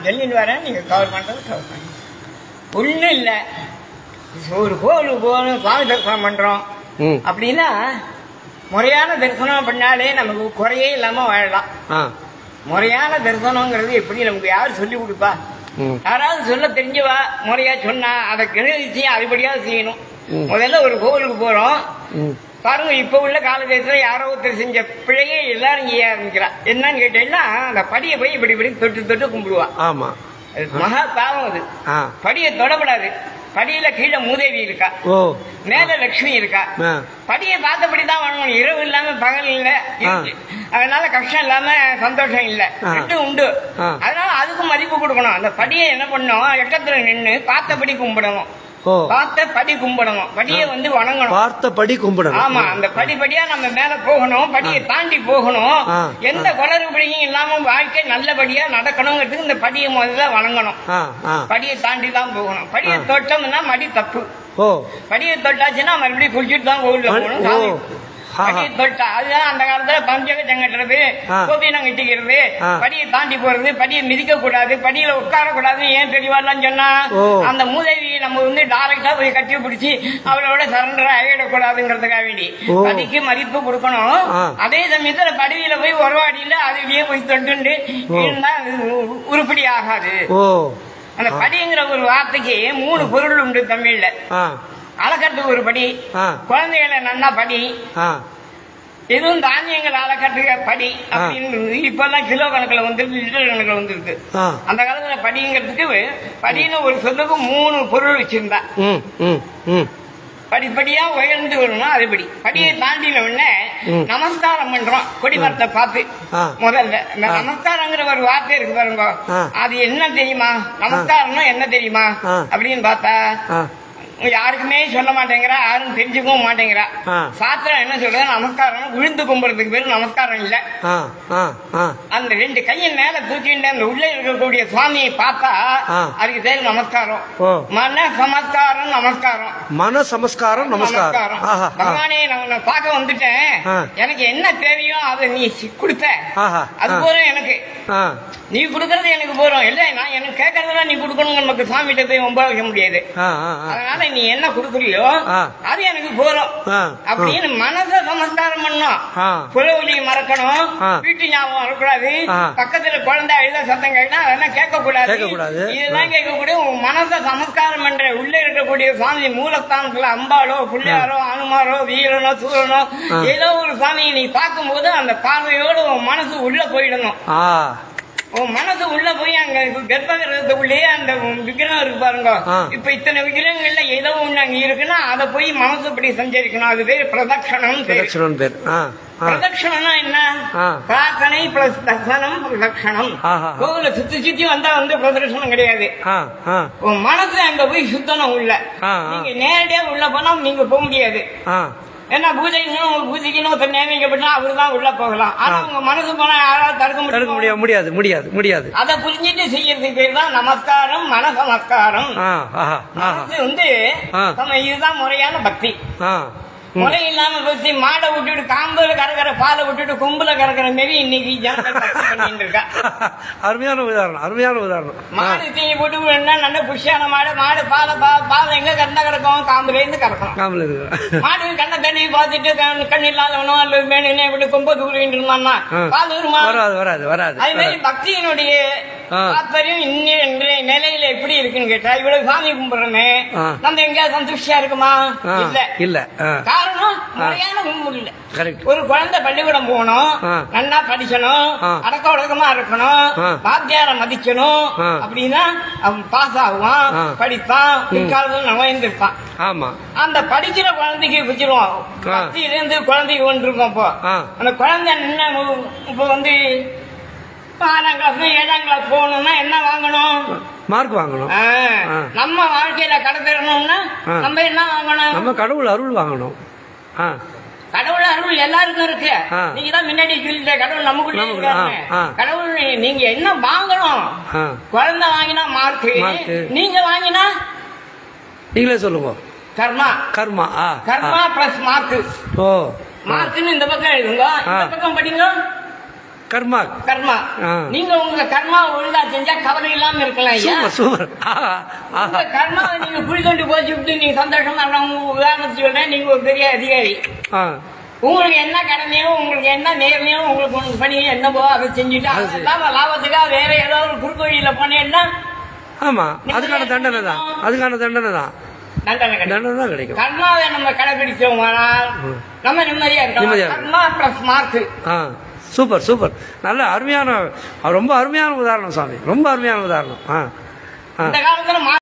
சொல்லிட்டு வரேன் நீங்க கவர் பண்றது கவர் பண்ணுங்க ஒன்றும் இல்லை ஒரு கோவிலுக்கு போகணும் சுவாமி தரிசனம் பண்றோம் ம் அப்படின்னா முறையான தரிசனம் பண்ணாலே நமக்கு குறையே இல்லாம வாழலாம் ஆ முறையான தரிசனங்கிறது எப்படி நமக்கு யார் சொல்லி கொடுப்பா ம் யாராவது சொல்ல தெரிஞ்சவா முறையா சொன்னா அதை கிரகிச்சு அதுபடியா செய்யணும் ம். முதல்ல ஒரு கோவிலுக்கு போறோம் ம் பாருங்க இப்ப உள்ள காலகட்டத்துல யாரோ ஒருத்தர் செஞ்ச பிழையே எல்லாரும் செய்ய ஆரம்பிக்கிறா என்னன்னு கேட்டீங்கன்னா அந்த படியை போய் இப்படி இப்படி தொட்டு தொட்டு கும்பிடுவா ஆமா அது மகா பாவம் அது ஆ படியை தொடப்படாது படியில கீழே மூதேவி இருக்கா ஓ மேல லட்சுமி இருக்கா ஆ படியை பார்த்தபடி தான் வணங்கணும் இரவு இல்லாம பகல் இல்ல இருக்கு. அதனால கஷ்டம் இல்லாம சந்தோஷம் இல்ல ஆ. ரெண்டும் உண்டு ஆ. அதனால அதுக்கும் மதிப்பு கொடுக்கணும் அந்த படியை என்ன பண்ணணும் எக்கத்துல நின்னு பார்த்தபடி கும்பிடணும் ஓ பார்த்த படி கும்பிடணும் படியை வந்து வணங்கணும் பார்த்தபடி கும்பிடணும் ஆமா அந்த படிப்படியா நம்ம மேல போகணும் படியை தாண்டி போகணும் ஆ. எந்த குளறுபடியும் இல்லாம வாழ்க்கை நல்லபடியா நடக்கணுங்கிறதுக்கு இந்த படியை முதல்ல வணங்கணும் ஆ ஆ படியை தாண்டி தான் போகணும் படியை ஆ. தொட்டோம்னா மடி தப்பு ஓ படியை தொட்டாச்சுன்னா மறுபடியும் குளிச்சுட்டு தான் கோவில்ல மடி- போகணும் ஓ. சாமி ஆஹா. படியை தொட்டா அதுதான் அந்த காலத்துல பஞ்சகச்சம் கட்டுறது ஆ. கோபினம் கட்டிக்கிறது ஆ. படியை தாண்டி போறது படியை மிதிக்க கூடாது படியில உட்கார கூடாதுன்னு ஏன் தெளிவாலாம் சொன்னா ஓ. அந்த மூதேவி நம்ம வந்து டைரக்டா போய் கட்டி பிடிச்சி அவளோட சரண்டர் ஆகிடக்கூடாதுங்கிறதுக்காக வேண்டி ஓ. படிக்கு மதிப்பு கொடுக்கணும் ஆ. அதே சமயத்துல படியில போய் உறவாடியில அதுலயே போய் தொட்டுண்டு ஓ. இருந்தா அது உ- உருப்படி ஆகாது ஓ அந்த படிங்கிற ஒரு வார்த்தைக்கு மூணு பொருள் உண்டு தமிழ்ல ஆ அளக்கட்டுக்கு ஒரு படி ஆ. குழந்தைகளை நன்னா படி ஆ எதுவும் தானியங்கள் அளக்கட்டுக்க படி அப்படின்னு இப்பெல்லாம் கிலோ கணக்குல வந்துருக்கு லிட்டர் கணக்குல வந்துருக்கு ஆ அந்த காலத்துல படிங்கிறதுக்கு படின்னு ஒரு சொல்லுக்கு மூணு பொருள் வச்சிருந்தா ம் ம் ம் படிப்படியா உயர்ந்து வரணும் அது படி படியை தாண்டின உடனே ம். நமஸ்காரம் பண்றோம் கொடிமரத்தை பார்த்து ஆ. முதல்ல இந்த ஆ. நமஸ்காரங்கிற ஒரு வார்த்தை இருக்கு பாருங்க ஆ. அது என்ன தெரியுமா நமஸ்காரம்னா என்ன தெரியுமா ஆ. அப்படின்னு பார்த்தா ஆ யாருக்குமே சொல்ல மாட்டேங்கிறா யாரும் தெரிஞ்சுக்கவும் மாட்டேங்கிறா ஆ. சாத்திரம் என்ன சொல்றது நமஸ்காரம் விழுந்து கும்புறதுக்கு பேரு நமஸ்காரம் இல்ல ஆ ஆ ஆ அந்த ரெண்டு கையை மேல தூக்கிட்டு அந்த உள்ள இருக்கக்கூடிய சுவாமியை பார்த்தா ஆ. அதுக்கு பேரு நமஸ்காரம் ஓ. மன சமஸ்காரம் நமஸ்காரம் மன சமஸ்காரம் நமஸ்காரம் ஆஹா ஆ. பகவானே நான் உன்னை பார்க்க வந்துட்டேன் ஆ. எனக்கு என்ன தேவையோ அதை நீ சி- கொடுத்த ஆஹா அது ஆ. போதும் எனக்கு ஆ நீ கொடுக்கறது எனக்கு போறோம் இல்ல நான் எனக்கு கேட்கறதெல்லாம் நீ கொடுக்கணும் நமக்கு சாமிகிட்ட போய் ரொம்ப வைக்க முடியாது ஆ ஆ ஆ அதனால நீ என்ன கொடுக்குறியோ ஆ. அது எனக்கு போறோம் ஆ. அப்படின்னு மனச சமஸ்காரம் பண்ணும் ஆ. புலவலியை மறக்கணும் ஆ. வீட்டு ஞாபகம் வரக்கூடாது ஆ. பக்கத்துல குழந்தை அழுத சத்தம் கேட்டா அதெல்லாம் கேட்க கூடாது கேட்கக்கூடாது. இதெல்லாம் கேட்கக்கூடிய உன் மனச சமஸ்காரம் பண்ற உள்ள இருக்கக்கூடிய சுவாமி மூலஸ்தானத்துல அம்பாளோ பிள்ளையாரோ அனுமாரோ வீரனோ சூரனோ ஆ. ஏதோ ஒரு சாமியை நீ பார்க்கும்போது அந்த பார்வையோடு உன் மனசு உள்ள போயிடணும் ஆ உன் மனசு உள்ள போய் அங்க கர்ப்பகிரகத்துக்குள்ளேயே அந்த விக்கிரகம் இருக்கு பாருங்க ஆ. இப்ப இத்தனை விக்கிரகங்கள்ல ஏதோ ஒண்ணு அங்க இருக்குன்னா அதை போய் மனசு இப்படி சஞ்சரிக்கணும் அது பேரு பிரதட்சணம் பேரு. பிரதட்சணம் பேர் ஆ ஆ பிரதட்சணம்னா என்ன ஆ. பிரார்த்தனை பிளஸ் தர்சனம் பிரதட்சணம் ஆஹா. கோவில சுத்தி சுத்தி வந்தா வந்து பிரதட்சணம் கிடையாது ஆ ஆ உன் மனசு அங்க போய் சுத்தணும் உள்ள ஆ, ஆ. நீங்க நேரடியா உள்ள போனா நீங்க போக முடியாது ஆ ஏன்னா பூஜைக்கணும் ஒரு பூஜைக்குன்னு ஒருத்தர் நியமிக்கப்பட்டா அவரு தான் உள்ள போகலாம் ஆனா ஆ. உங்க மனசு போனா யாராவது தடுக்க தடுக்க முடியும் முடியாது முடியாது முடியாது முடியாது அதை புரிஞ்சுட்டு செய்யறதுக்கு பேர் தான் நமஸ்காரம் மன நமஸ்காரம் ஆ ஆஹா ஆஹா மனசு வந்து ஆ. நம்ம இதுதான் முறையான பக்தி ஆ ம். முறை இல்லாம பக்தி மாடை விட்டுட்டு காம்புல கறக்கிற பாலை விட்டுட்டு கொம்புல கறக்கிற மாரி இன்னைக்கு ஜனங்கள் பக்தி பண்ணிட்டு இருக்கா அருமையான உதாரணம் அருமையான உதாரணம் ஆ மாடு தீனி போட்டு விடணும்னா நல்ல புஷியான மாடு மாடு பாலை பா- பால் எங்க கறந்தா கிடக்கும் காம்புல இருந்து கறக்கணும் காமல இருக்கு மாடு கண்ண தண்ணி பார்த்துட்டு கண் கண் இல்லாதவனோ அல்லது மேலே இப்படி கொம்ப தூக்கிட்டு இருந்தான்னா ஆ. பால் வருமா வராது வராது வராது அது மாதிரி பக்தியினுடைய ஆ. தாத்பரியம் இன்னைய இன்றைய நிலையில எப்படி இருக்குன்னு கேட்டா இவ்வளவு சாமி கும்பிடுறோமே ஆ. நம்ம எங்கேயாவது சந்துஷ்டியா இருக்குமா ஆ, இல்ல இல்ல ஆ காரணம் முறையான கும்பிடு இல்ல கரெக்ட் ஒரு குழந்தை பள்ளிக்கூடம் போகணும் ஆ. நல்லா படிக்கணும் ஆ. அடக்க ஒடுக்கமா இருக்கணும் ஆ. வாத்தியார மதிக்கணும் ஆ. அப்படின்னா அவன் பாஸ் ஆகுவான் ஆ. படிப்பான் பிற்காலத்தில் நுழைந்திருப்பான் ஆமா அந்த படிக்கிற குழந்தைக்கு வச்சிருவோம் ஆ. பக்தியில இருந்து குழந்தைக்கு ஒன்று இருக்கும் அப்போ ஆ. அந்த குழந்தை என்ன மு- இப்ப வந்து ஆறாம் கிளாஸ் ஏழாம் கிளாஸ் போகணும்னா என்ன வாங்கணும் மார்க் வாங்கணும் ஆ. ஆ. நம்ம வாழ்க்கையில கடத்திடணும்னா ஆ. நம்ம என்ன வாங்கணும் நம்ம கடவுள் அருள் வாங்கணும் ஆ கடவுள் அருள் எல்லாருக்கும் இருக்கு ஆ. நீங்க தான் முன்னாடி சொல்லிட்ட கடவுள் நமக்குள்ளே நமக்குள்ள, இருக்காரு ஆ, ஆ. கடவுள் நீங்க என்ன வாங்கணும் ஆ குழந்தை வாங்கினா மார்க் Mark. நீங்க வாங்கினா நீங்களே சொல்லுங்க கர்மா கர்மா ஆ கர்மா பிளஸ் மார்க் ஓ மார்க்னு இந்த பக்கம் எழுதுங்க இந்த ஆ. பக்கம் படிங்க கர்மா கர்மா ஆ. நீங்க உங்க கர்மா ஒழுங்கா செஞ்சா கவலை இல்லாம இருக்கலாம் ஐயா சூப்பர் சூப்பர் ஆஹா உங்க ஆஹா கர்மாவை நீங்க குழி கொண்டு போச்சு விட்டு நீங்க சந்தோஷமா இருக்கணும். உங்க உதாரணத்துக்கு சொல்றேன் நீங்க ஒரு பெரிய அதிகாரி ஆ உங்களுக்கு என்ன கடமையோ உங்களுக்கு என்ன நேர்மையோ உங்களுக்கு ஒன்று பண்ணி என்னவோ அதை செஞ்சுட்டு அது அது சரி. இல்லாம லாபத்துக்காக வேற ஏதோ ஒரு குறுக்கு வழியில போனேன்னா ஆமா அதுக்கான தண்டனை தான் அதுக்கான தண்டனை தான் தண்டனை கிடைக்கும் தண்டனை தான் கிடைக்கும் கர்மாவை நம்ம கடைபிடிச்சோமானால் நம்ம நிம்மதியா இருக்கோம் நிம்மதியா கர்மா பிளஸ் மார்க் ஆ சூப்பர் சூப்பர் நல்ல அருமையான ரொம்ப அருமையான உதாரணம் சாமி ரொம்ப அருமையான உதாரணம் ஆ ஆ இந்த காலத்துல